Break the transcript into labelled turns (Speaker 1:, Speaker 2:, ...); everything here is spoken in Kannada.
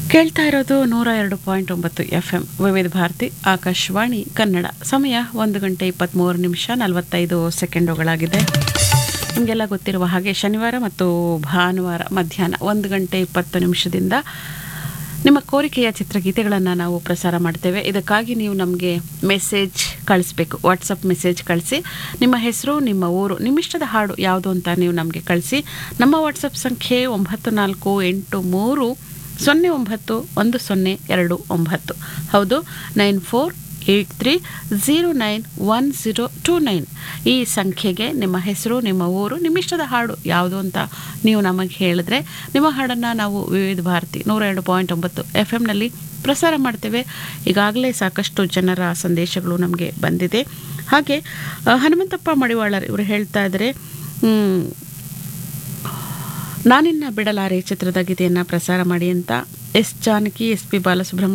Speaker 1: ಕೇಳ್ತಾ ಇರೋದು ನೂರ ಎರಡು ಪಾಯಿಂಟ್ ಒಂಬತ್ತು ಎಫ್ ಎಂ ವಿವಿಧ ಭಾರತಿ ಆಕಾಶವಾಣಿ ಕನ್ನಡ ಸಮಯ ಒಂದು ಗಂಟೆ ಇಪ್ಪತ್ತ್ಮೂರು ನಿಮಿಷ ನಲವತ್ತೈದು ಸೆಕೆಂಡುಗಳಾಗಿದೆ ನಿಮಗೆಲ್ಲ ಗೊತ್ತಿರುವ ಹಾಗೆ ಶನಿವಾರ ಮತ್ತು ಭಾನುವಾರ ಮಧ್ಯಾಹ್ನ ಒಂದು ಗಂಟೆ ಇಪ್ಪತ್ತು ನಿಮಿಷದಿಂದ ನಿಮ್ಮ ಕೋರಿಕೆಯ ಚಿತ್ರಗೀತೆಗಳನ್ನು ನಾವು ಪ್ರಸಾರ ಮಾಡ್ತೇವೆ ಇದಕ್ಕಾಗಿ ನೀವು ನಮಗೆ ಮೆಸೇಜ್ ಕಳಿಸ್ಬೇಕು ವಾಟ್ಸಪ್ ಮೆಸೇಜ್ ಕಳಿಸಿ ನಿಮ್ಮ ಹೆಸರು ನಿಮ್ಮ ಊರು ನಿಮ್ಮಿಷ್ಟದ ಹಾಡು ಯಾವುದು ಅಂತ ನೀವು ನಮಗೆ ಕಳಿಸಿ ನಮ್ಮ ವಾಟ್ಸಪ್ ಸಂಖ್ಯೆ ಒಂಬತ್ತು ನಾಲ್ಕು ಎಂಟು ಮೂರು ಸೊನ್ನೆ ಒಂಬತ್ತು ಒಂದು ಸೊನ್ನೆ ಎರಡು ಒಂಬತ್ತು ಹೌದು nine four eight three zero nine one zero two nine ಈ ಸಂಖ್ಯೆಗೆ ನಿಮ್ಮ ಹೆಸರು ನಿಮ್ಮ ಊರು ನಿಮ್ಮಿಷ್ಟದ ಹಾಡು ಯಾವುದು ಅಂತ ನೀವು ನಮಗೆ ಹೇಳಿದ್ರೆ ನಿಮ್ಮ ಹಾಡನ್ನು ನಾವು ವಿವಿಧ ಭಾರತಿ ನೂರ ಎರಡು ಪಾಯಿಂಟ್ ಒಂಬತ್ತು ಎಫ್ ಎಮ್ನಲ್ಲಿ ಪ್ರಸಾರ ಮಾಡ್ತೇವೆ ಈಗಾಗಲೇ ಸಾಕಷ್ಟು ಜನರ ಸಂದೇಶಗಳು ನಮಗೆ ಬಂದಿದೆ ಹಾಗೆ ಆ, ಹನುಮಂತಪ್ಪ ಮಡಿವಾಳರ್ ಇವರು ಹೇಳ್ತಾ ಇದ್ದಾರೆ ಮ್, ನಾನಿನ್ನ ಬಿಡಲಾರೆ ಚಿತ್ರದ ಗೀತೆಯನ್ನು ಪ್ರಸಾರ ಮಾಡಿ ಅಂತ S Janaki S P Balasubramanya